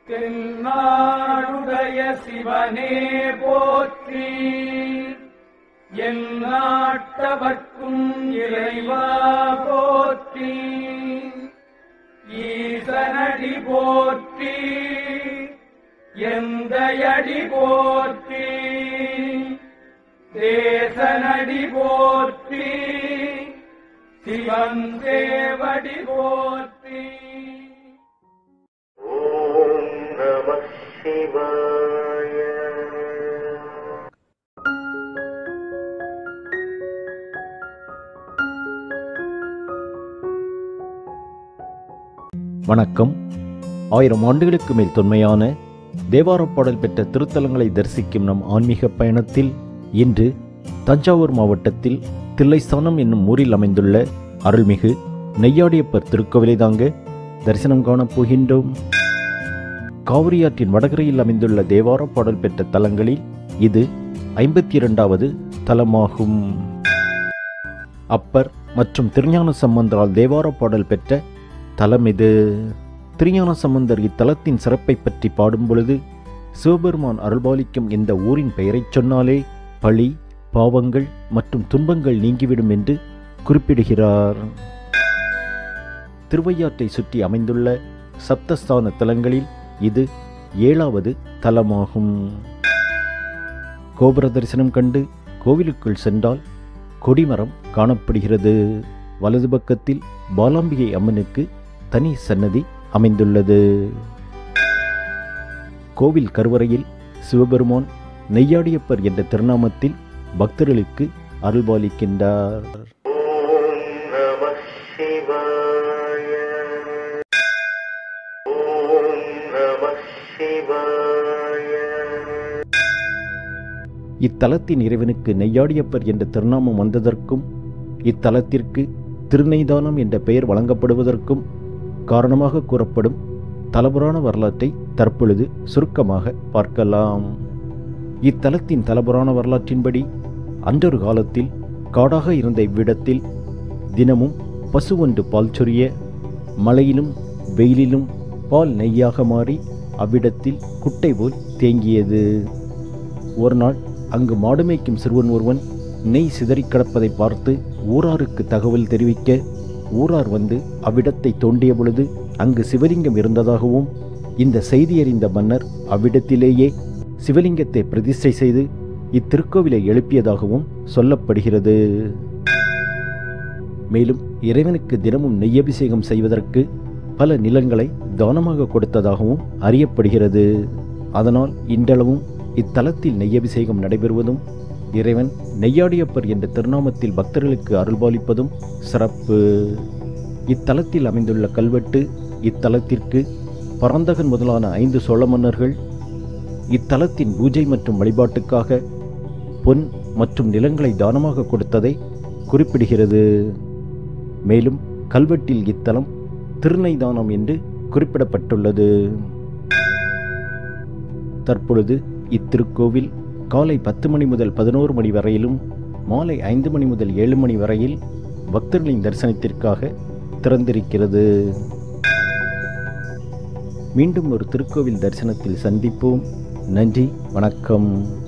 தென்னாடுடைய சிவனே போற்றி என் நாட்டவர்க்கும் இறைவா போற்றி ஈசனடி போற்றி எந்தையடி போற்றி தேசனடி போற்றி சிவன் தேவடி போற்றி ஓம் நம சிவாய வணக்கம் ஆயிரம் ஆண்டுகளுக்கு மேல் தொன்மையான தேவாரப் பாடல் பெற்ற திருத்தலங்களை தரிசிக்கும் நம் ஆன்மீக பயணத்தில் இன்று தஞ்சாவூர் மாவட்டத்தில் தில்லைஸ்தானம் என்னும் ஊரில் அமைந்துள்ள அருள்மிகு நெய்யாடியப்பர் திருக்கோவிலை தாங்க தரிசனம் காணப் போகின்றோம் காவிரியாற்றின் வடகரையில் அமைந்துள்ள தேவாரப் பாடல் பெற்ற தலங்களில் இது ஐம்பத்தி இரண்டாவது தலமாகும் அப்பர் மற்றும் திருஞான சம்பந்தரால் தேவாரப் பாடல் பெற்ற தலம் இது திருஞான சம்பந்தர் இத்தலத்தின் சிறப்பை பற்றி பாடும் பொழுது சிவபெருமான் அருள்பாலிக்கும் இந்த ஊரின் பெயரைச் சொன்னாலே பழி பாவங்கள் மற்றும் துன்பங்கள் நீங்கிவிடும் என்று குறிப்பிடுகிறார் திருவையாற்றை சுற்றி அமைந்துள்ள சப்தஸ்தான தலங்களில் இது ஏழாவது தலமாகும் கோபுர தரிசனம் கண்டு கோவிலுக்குள் சென்றால் கொடிமரம் காணப்படுகிறது வலது பக்கத்தில் பாலாம்பிகை அம்மனுக்கு தனி சன்னதி அமைந்துள்ளது கோவில் கருவறையில் சிவபெருமான் நெய்யாடியப்பர் என்ற திருநாமத்தில் பக்தர்களுக்கு அருள்பாலிக்கின்றார் ஓம் நம சிவாய ஓம் நம சிவாய இத்தலத்தின் இறைவனுக்கு நெய்யாடியப்பர் என்ற திருநாமம் வந்ததற்கும் இத்தலத்திற்கு திருநெய்தானம் என்ற பெயர் வழங்கப்படுவதற்கும் காரணமாக கூறப்படும் தலபுராண வரலாற்றை தற்பொழுது சுருக்கமாக பார்க்கலாம் இத்தலத்தின் தலபுராண வரலாற்றின்படி அன்றொரு காலத்தில் காடாக இருந்த இவ்விடத்தில் தினமும் பசு ஒன்று பால் சொரிய மழையிலும் வெயிலிலும் பால் நெய்யாக மாறி அவ்விடத்தில் குட்டை போல் தேங்கியது ஒரு நாள் அங்கு மாடு மேய்க்கும் சிறுவன் ஒருவன் நெய் சிதறிக் கிடப்பதை பார்த்து ஊராருக்கு தகவல் தெரிவிக்க ஊரார் வந்து அவ்விடத்தை தோண்டிய பொழுது அங்கு சிவலிங்கம் இருந்ததாகவும் இந்த செய்தி அறிந்த மன்னர் அவ்விடத்திலேயே சிவலிங்கத்தை பிரதிஷ்டை செய்து இத்திருக்கோவிலை எழுப்பியதாகவும் சொல்லப்படுகிறது மேலும் இறைவனுக்கு தினமும் நெய்யபிஷேகம் செய்வதற்கு பல நிலங்களை தானமாக கொடுத்ததாகவும் அறியப்படுகிறது அதனால் இன்றளவும் இத்தலத்தில் நெய்யபிஷேகம் நடைபெறுவதும் இறைவன் நெய்யாடியப்பர் என்ற திருநாமத்தில் பக்தர்களுக்கு அருள்பாலிப்பதும் சிறப்பு இத்தலத்தில் அமைந்துள்ள கல்வெட்டு இத்தலத்திற்கு பரந்தகன் முதலான ஐந்து சோழ மன்னர்கள் இத்தலத்தின் பூஜை மற்றும் வழிபாட்டுக்காக பொன் மற்றும் நிலங்களை தானமாக கொடுத்ததை குறிப்பிடுகிறது மேலும் கல்வெட்டில் இத்தலம் திருநைதானம் என்று குறிப்பிடப்பட்டுள்ளது தற்பொழுது இத்திருக்கோவில் காலை பத்து மணி முதல் பதினோரு மணி வரையிலும் மாலை ஐந்து மணி முதல் ஏழு மணி வரையில் பக்தர்களின் தரிசனத்திற்காக திறந்திருக்கிறது மீண்டும் ஒரு திருக்கோவில் தரிசனத்தில் சந்திப்போம் நன்றி வணக்கம்